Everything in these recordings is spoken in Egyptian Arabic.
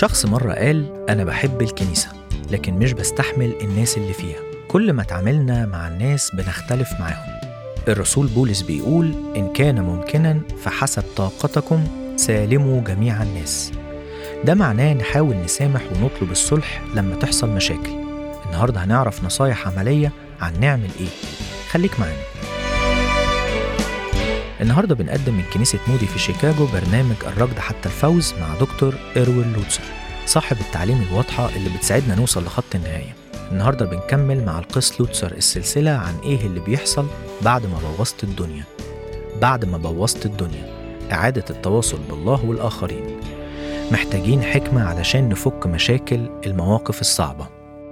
شخص مرة قال أنا بحب الكنيسة لكن مش بستحمل الناس اللي فيها كل ما تعاملنا مع الناس بنختلف معاهم الرسول بولس بيقول إن كان ممكنا فحسب طاقتكم سالموا جميع الناس ده معناه نحاول نسامح ونطلب الصلح لما تحصل مشاكل النهاردة هنعرف نصايح عملية عن نعمل إيه خليك معانا النهارده بنقدم من كنيسة مودي في شيكاغو برنامج الركض حتى الفوز مع دكتور إروين لوتسر صاحب التعليم الواضحة اللي بتساعدنا نوصل لخط النهاية النهارده بنكمل مع القس لوتسر السلسلة عن إيه اللي بيحصل بعد ما بوظت الدنيا بعد ما بوظت الدنيا إعادة التواصل بالله والآخرين محتاجين حكمة علشان نفك مشاكل المواقف الصعبة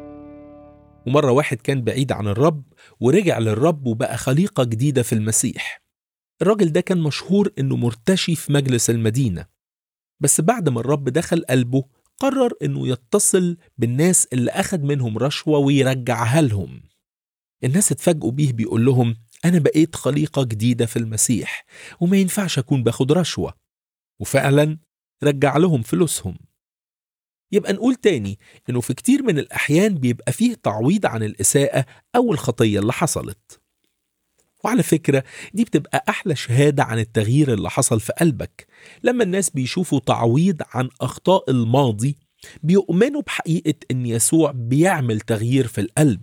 ومرة واحد كان بعيد عن الرب ورجع للرب وبقى خليقة جديدة في المسيح الراجل ده كان مشهور انه مرتشي في مجلس المدينة بس بعد ما الرب دخل قلبه قرر انه يتصل بالناس اللي اخد منهم رشوة ويرجعها لهم الناس اتفاجئوا بيه بيقول لهم انا بقيت خليقة جديدة في المسيح وما ينفعش اكون باخد رشوة وفعلا رجع لهم فلوسهم يبقى نقول تاني انه في كتير من الاحيان بيبقى فيه تعويض عن الاساءة او الخطية اللي حصلت وعلى فكرة دي بتبقى أحلى شهادة عن التغيير اللي حصل في قلبك لما الناس بيشوفوا تعويض عن أخطاء الماضي بيؤمنوا بحقيقة إن يسوع بيعمل تغيير في القلب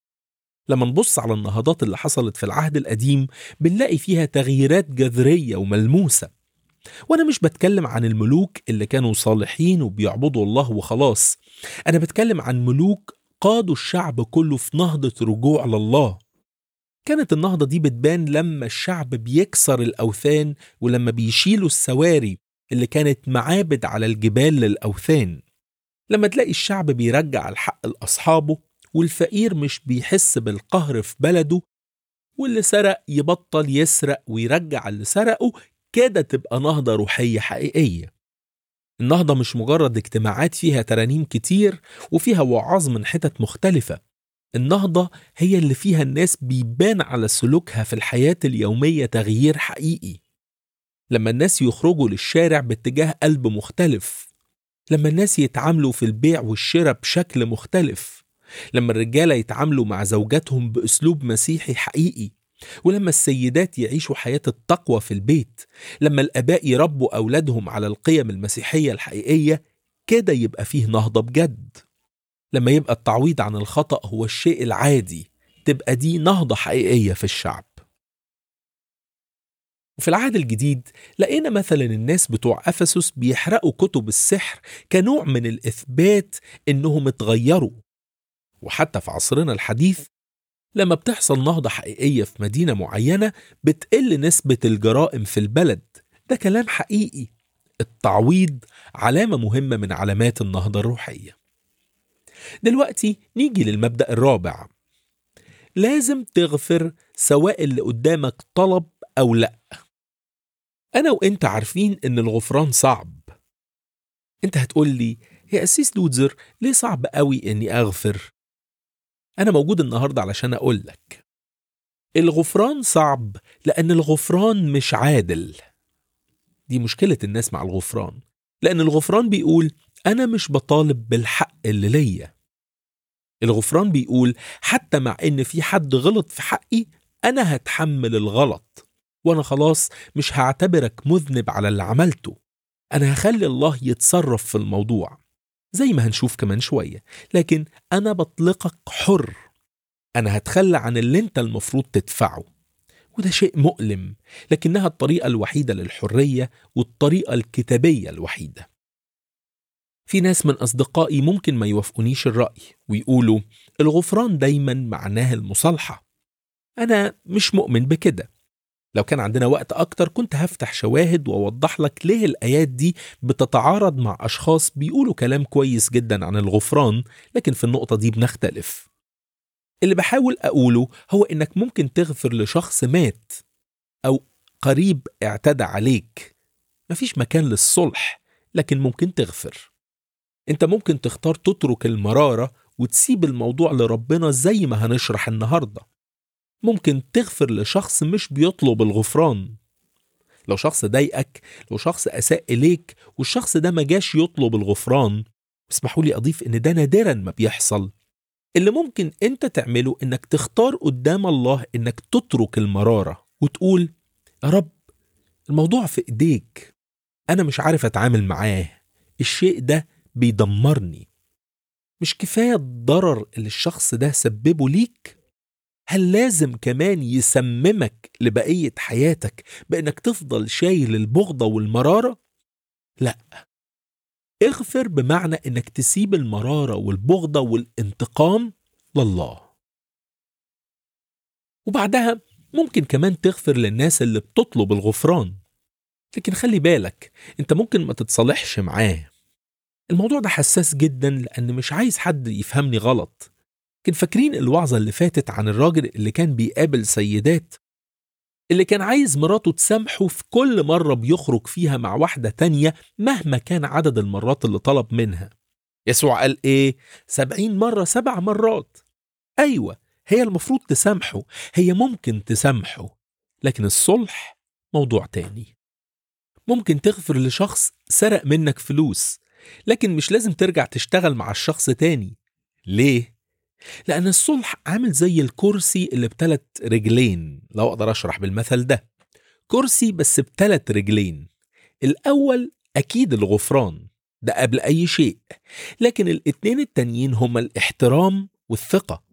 لما نبص على النهضات اللي حصلت في العهد القديم بنلاقي فيها تغييرات جذرية وملموسة وأنا مش بتكلم عن الملوك اللي كانوا صالحين وبيعبدوا الله وخلاص أنا بتكلم عن ملوك قادوا الشعب كله في نهضة رجوع لله كانت النهضة دي بتبان لما الشعب بيكسر الأوثان ولما بيشيلوا السواري اللي كانت معابد على الجبال للأوثان لما تلاقي الشعب بيرجع الحق لأصحابه والفقير مش بيحس بالقهر في بلده واللي سرق يبطل يسرق ويرجع اللي سرقه كده تبقى نهضة روحية حقيقية النهضة مش مجرد اجتماعات فيها ترانيم كتير وفيها وعاظ من حتت مختلفة النهضة هي اللي فيها الناس بيبان على سلوكها في الحياة اليومية تغيير حقيقي لما الناس يخرجوا للشارع باتجاه قلب مختلف لما الناس يتعاملوا في البيع والشراء بشكل مختلف لما الرجالة يتعاملوا مع زوجاتهم بأسلوب مسيحي حقيقي ولما السيدات يعيشوا حياة التقوى في البيت لما الآباء يربوا أولادهم على القيم المسيحية الحقيقية كده يبقى فيه نهضة بجد لما يبقى التعويض عن الخطأ هو الشيء العادي تبقى دي نهضة حقيقية في الشعب وفي العهد الجديد لقينا مثلا الناس بتوع أفسس بيحرقوا كتب السحر كنوع من الإثبات إنهم اتغيروا وحتى في عصرنا الحديث لما بتحصل نهضة حقيقية في مدينة معينة بتقل نسبة الجرائم في البلد ده كلام حقيقي التعويض علامة مهمة من علامات النهضة الروحية دلوقتي نيجي للمبدأ الرابع لازم تغفر سواء اللي قدامك طلب أو لأ أنا وإنت عارفين إن الغفران صعب أنت هتقول لي يا أسيس لوتزر ليه صعب قوي إني أغفر أنا موجود النهاردة علشان أقول لك الغفران صعب لأن الغفران مش عادل دي مشكلة الناس مع الغفران لأن الغفران بيقول أنا مش بطالب بالحق اللي ليا الغفران بيقول حتى مع إن في حد غلط في حقي أنا هتحمل الغلط وأنا خلاص مش هعتبرك مذنب على اللي عملته أنا هخلي الله يتصرف في الموضوع زي ما هنشوف كمان شوية لكن أنا بطلقك حر أنا هتخلى عن اللي أنت المفروض تدفعه وده شيء مؤلم لكنها الطريقة الوحيدة للحرية والطريقة الكتابية الوحيدة في ناس من أصدقائي ممكن ما يوافقونيش الرأي ويقولوا الغفران دايما معناه المصالحة أنا مش مؤمن بكده لو كان عندنا وقت أكتر كنت هفتح شواهد وأوضح لك ليه الآيات دي بتتعارض مع أشخاص بيقولوا كلام كويس جدا عن الغفران لكن في النقطة دي بنختلف اللي بحاول أقوله هو إنك ممكن تغفر لشخص مات أو قريب اعتدى عليك مفيش مكان للصلح لكن ممكن تغفر انت ممكن تختار تترك المرارة وتسيب الموضوع لربنا زي ما هنشرح النهاردة ممكن تغفر لشخص مش بيطلب الغفران لو شخص ضايقك لو شخص أساء إليك والشخص ده ما جاش يطلب الغفران اسمحوا لي أضيف إن ده نادرا ما بيحصل اللي ممكن أنت تعمله إنك تختار قدام الله إنك تترك المرارة وتقول يا رب الموضوع في إيديك أنا مش عارف أتعامل معاه الشيء ده بيدمرني مش كفاية الضرر اللي الشخص ده سببه ليك هل لازم كمان يسممك لبقية حياتك بأنك تفضل شايل البغضة والمرارة؟ لا اغفر بمعنى انك تسيب المرارة والبغضة والانتقام لله وبعدها ممكن كمان تغفر للناس اللي بتطلب الغفران لكن خلي بالك انت ممكن ما تتصالحش معاه الموضوع ده حساس جدا لان مش عايز حد يفهمني غلط لكن فاكرين الوعظة اللي فاتت عن الراجل اللي كان بيقابل سيدات اللي كان عايز مراته تسامحه في كل مرة بيخرج فيها مع واحدة تانية مهما كان عدد المرات اللي طلب منها يسوع قال ايه؟ سبعين مرة سبع مرات أيوة هي المفروض تسامحه هي ممكن تسامحه لكن الصلح موضوع تاني ممكن تغفر لشخص سرق منك فلوس لكن مش لازم ترجع تشتغل مع الشخص تاني ليه؟ لأن الصلح عامل زي الكرسي اللي بتلات رجلين لو أقدر أشرح بالمثل ده كرسي بس بتلات رجلين الأول أكيد الغفران ده قبل أي شيء لكن الاتنين التانيين هما الاحترام والثقة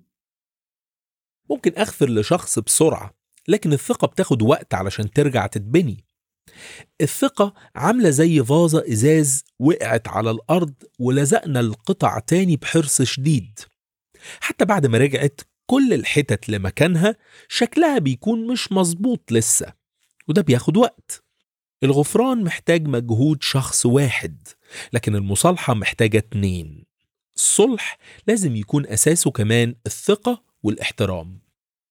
ممكن أغفر لشخص بسرعة لكن الثقة بتاخد وقت علشان ترجع تتبني الثقة عاملة زي فازة إزاز وقعت على الأرض ولزقنا القطع تاني بحرص شديد حتى بعد ما رجعت كل الحتت لمكانها شكلها بيكون مش مظبوط لسه وده بياخد وقت الغفران محتاج مجهود شخص واحد لكن المصالحة محتاجة اتنين الصلح لازم يكون أساسه كمان الثقة والاحترام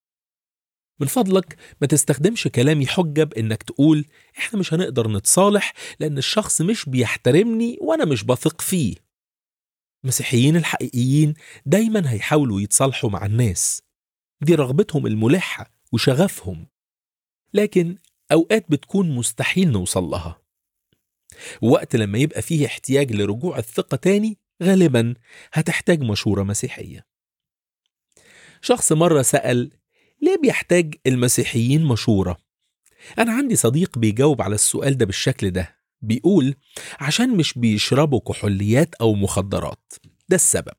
من فضلك ما تستخدمش كلامي حجة بإنك تقول إحنا مش هنقدر نتصالح لأن الشخص مش بيحترمني وأنا مش بثق فيه المسيحيين الحقيقيين دايما هيحاولوا يتصالحوا مع الناس دي رغبتهم الملحة وشغفهم لكن أوقات بتكون مستحيل نوصل لها وقت لما يبقى فيه احتياج لرجوع الثقة تاني غالبا هتحتاج مشورة مسيحية شخص مرة سأل ليه بيحتاج المسيحيين مشورة؟ أنا عندي صديق بيجاوب على السؤال ده بالشكل ده بيقول عشان مش بيشربوا كحوليات أو مخدرات ده السبب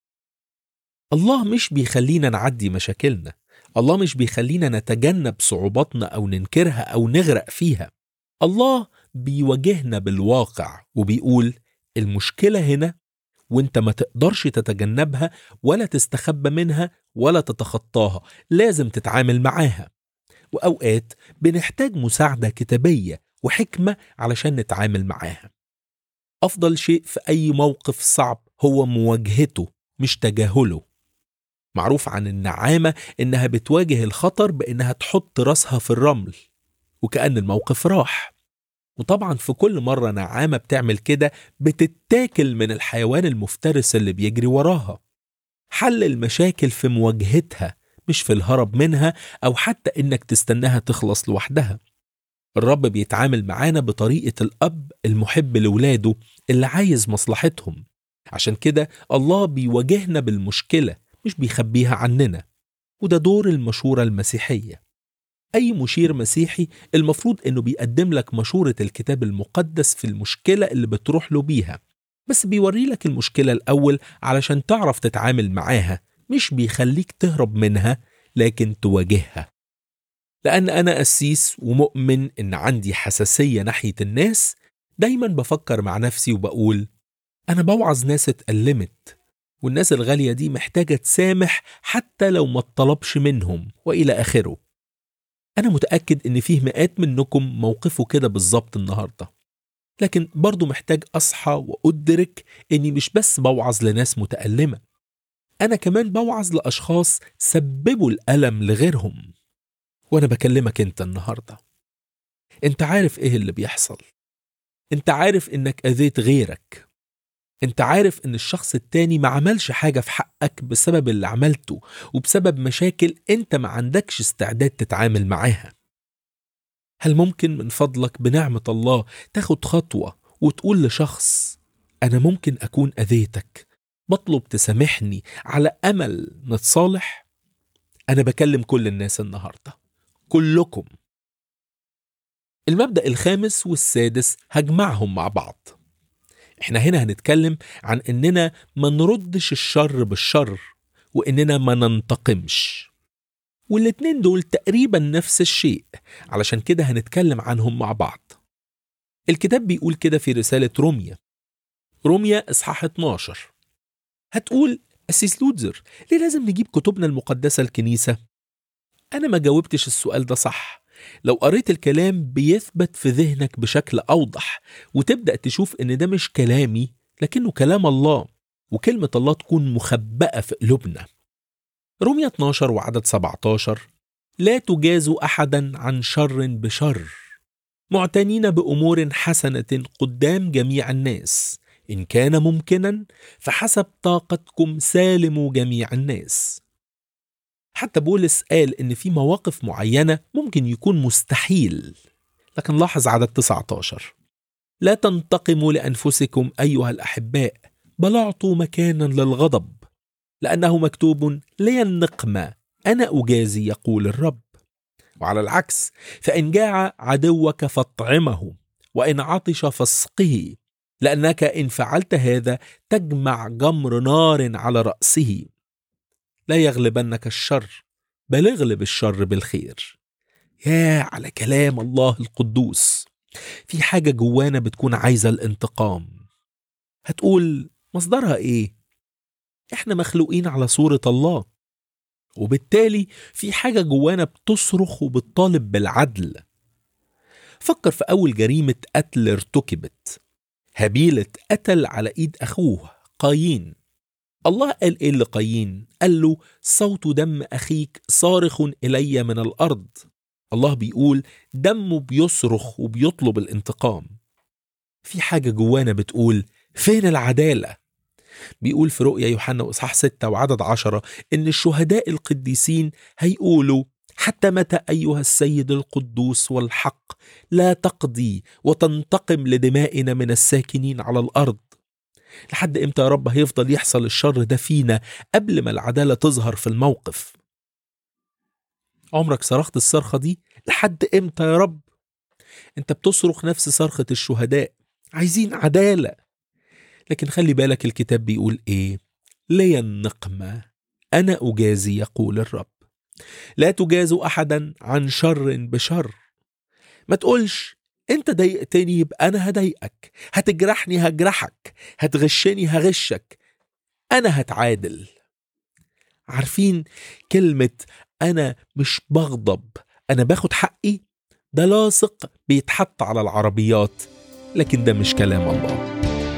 الله مش بيخلينا نعدي مشاكلنا الله مش بيخلينا نتجنب صعوباتنا أو ننكرها أو نغرق فيها الله بيواجهنا بالواقع وبيقول المشكلة هنا وانت ما تقدرش تتجنبها ولا تستخبى منها ولا تتخطاها لازم تتعامل معاها وأوقات بنحتاج مساعدة كتابية وحكمة علشان نتعامل معاها أفضل شيء في أي موقف صعب هو مواجهته مش تجاهله معروف عن النعامة إنها بتواجه الخطر بإنها تحط راسها في الرمل وكأن الموقف راح وطبعا في كل مرة نعامة بتعمل كده بتتاكل من الحيوان المفترس اللي بيجري وراها حل المشاكل في مواجهتها مش في الهرب منها أو حتى إنك تستناها تخلص لوحدها الرب بيتعامل معانا بطريقة الأب المحب لولاده اللي عايز مصلحتهم عشان كده الله بيواجهنا بالمشكلة مش بيخبيها عننا وده دور المشورة المسيحية أي مشير مسيحي المفروض إنه بيقدم لك مشورة الكتاب المقدس في المشكلة اللي بتروح له بيها بس بيوري لك المشكلة الأول علشان تعرف تتعامل معاها مش بيخليك تهرب منها لكن تواجهها لأن أنا قسيس ومؤمن إن عندي حساسية ناحية الناس دايما بفكر مع نفسي وبقول أنا بوعظ ناس اتألمت والناس الغالية دي محتاجة تسامح حتى لو ما اتطلبش منهم وإلى آخره أنا متأكد إن فيه مئات منكم موقفه كده بالظبط النهاردة لكن برضو محتاج أصحى وأدرك إني مش بس بوعظ لناس متألمة أنا كمان بوعظ لأشخاص سببوا الألم لغيرهم وأنا بكلمك أنت النهاردة أنت عارف إيه اللي بيحصل أنت عارف إنك أذيت غيرك أنت عارف إن الشخص التاني ما عملش حاجة في حقك بسبب اللي عملته وبسبب مشاكل أنت ما عندكش استعداد تتعامل معاها هل ممكن من فضلك بنعمة الله تاخد خطوة وتقول لشخص أنا ممكن أكون أذيتك بطلب تسامحني على أمل نتصالح أنا بكلم كل الناس النهاردة كلكم المبدأ الخامس والسادس هجمعهم مع بعض احنا هنا هنتكلم عن اننا ما نردش الشر بالشر واننا ما ننتقمش والاتنين دول تقريبا نفس الشيء علشان كده هنتكلم عنهم مع بعض الكتاب بيقول كده في رسالة روميا روميا إصحاح 12 هتقول أسيس لودزر ليه لازم نجيب كتبنا المقدسة الكنيسة؟ أنا ما جاوبتش السؤال ده صح لو قريت الكلام بيثبت في ذهنك بشكل أوضح وتبدأ تشوف إن ده مش كلامي لكنه كلام الله وكلمة الله تكون مخبأة في قلوبنا رومية 12 وعدد 17 لا تجازوا أحدا عن شر بشر معتنين بأمور حسنة قدام جميع الناس إن كان ممكنا فحسب طاقتكم سالموا جميع الناس حتى بولس قال إن في مواقف معينة ممكن يكون مستحيل لكن لاحظ عدد 19 لا تنتقموا لأنفسكم أيها الأحباء بل أعطوا مكانا للغضب لأنه مكتوب لي النقمة أنا أجازي يقول الرب وعلى العكس فإن جاع عدوك فاطعمه وإن عطش فاسقه لأنك إن فعلت هذا تجمع جمر نار على رأسه لا يغلبنك الشر بل اغلب الشر بالخير يا على كلام الله القدوس في حاجة جوانا بتكون عايزة الانتقام هتقول مصدرها ايه؟ احنا مخلوقين على صورة الله وبالتالي في حاجة جوانا بتصرخ وبتطالب بالعدل فكر في أول جريمة قتل ارتكبت هابيل اتقتل على إيد أخوه قايين الله قال إيه لقايين؟ قال له صوت دم أخيك صارخ إلي من الأرض الله بيقول دمه بيصرخ وبيطلب الانتقام في حاجة جوانا بتقول فين العدالة؟ بيقول في رؤيا يوحنا إصحاح 6 وعدد عشرة إن الشهداء القديسين هيقولوا حتى متى أيها السيد القدوس والحق لا تقضي وتنتقم لدمائنا من الساكنين على الأرض لحد إمتى يا رب هيفضل يحصل الشر ده فينا قبل ما العدالة تظهر في الموقف عمرك صرخت الصرخة دي لحد إمتى يا رب أنت بتصرخ نفس صرخة الشهداء عايزين عدالة لكن خلي بالك الكتاب بيقول ايه لي النقمة أنا أجازي يقول الرب لا تجازوا أحدا عن شر بشر ما تقولش انت ضايقتني يبقى انا هضايقك هتجرحني هجرحك هتغشني هغشك انا هتعادل عارفين كلمة انا مش بغضب انا باخد حقي ده لاصق بيتحط على العربيات لكن ده مش كلام الله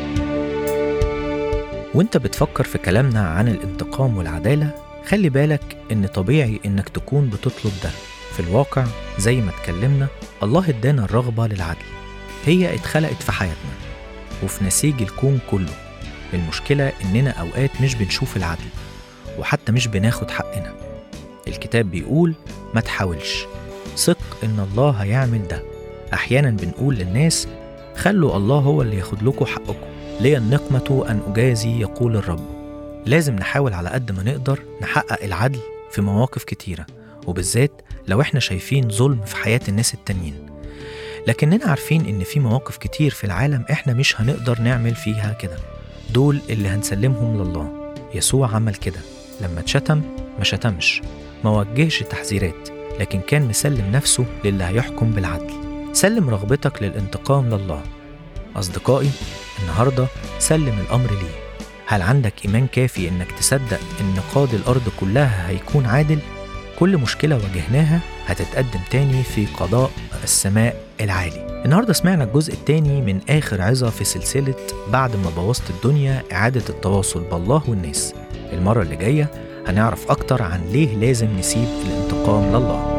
وانت بتفكر في كلامنا عن الانتقام والعدالة خلي بالك ان طبيعي انك تكون بتطلب ده في الواقع زي ما اتكلمنا الله ادانا الرغبة للعدل هي اتخلقت في حياتنا وفي نسيج الكون كله المشكلة اننا اوقات مش بنشوف العدل وحتى مش بناخد حقنا الكتاب بيقول ما تحاولش ثق ان الله هيعمل ده احيانا بنقول للناس خلوا الله هو اللي ياخد لكم حقكم لي النقمة أن أجازي يقول الرب لازم نحاول على قد ما نقدر نحقق العدل في مواقف كتيرة وبالذات لو احنا شايفين ظلم في حياة الناس التانيين لكننا عارفين ان في مواقف كتير في العالم احنا مش هنقدر نعمل فيها كده دول اللي هنسلمهم لله يسوع عمل كده لما اتشتم ما شتمش ما وجهش تحذيرات لكن كان مسلم نفسه للي هيحكم بالعدل سلم رغبتك للانتقام لله أصدقائي النهاردة سلم الأمر ليه هل عندك إيمان كافي إنك تصدق إن قاضي الأرض كلها هيكون عادل؟ كل مشكلة واجهناها هتتقدم تاني في قضاء السماء العالي النهاردة سمعنا الجزء التاني من آخر عظة في سلسلة بعد ما بوظت الدنيا إعادة التواصل بالله والناس المرة اللي جاية هنعرف أكتر عن ليه لازم نسيب الانتقام لله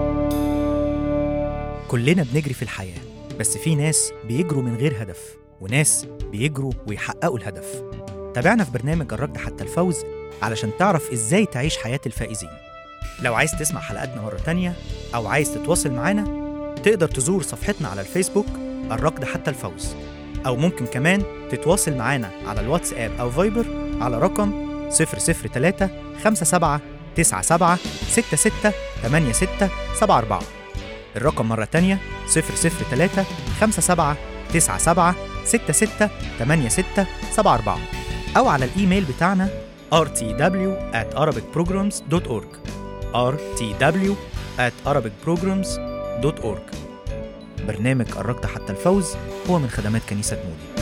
كلنا بنجري في الحياة بس في ناس بيجروا من غير هدف وناس بيجروا ويحققوا الهدف تابعنا في برنامج الركض حتى الفوز علشان تعرف ازاي تعيش حياة الفائزين لو عايز تسمع حلقاتنا مرة تانية أو عايز تتواصل معانا تقدر تزور صفحتنا على الفيسبوك الركض حتى الفوز أو ممكن كمان تتواصل معانا على الواتساب أو فايبر على رقم 003 57 97 66 86 74 الرقم مرة تانية 003 57 97 66 86 74 أو على الإيميل بتاعنا rtw at arabicprograms.org rtw at arabicprograms.org برنامج قربت حتى الفوز هو من خدمات كنيسة مودي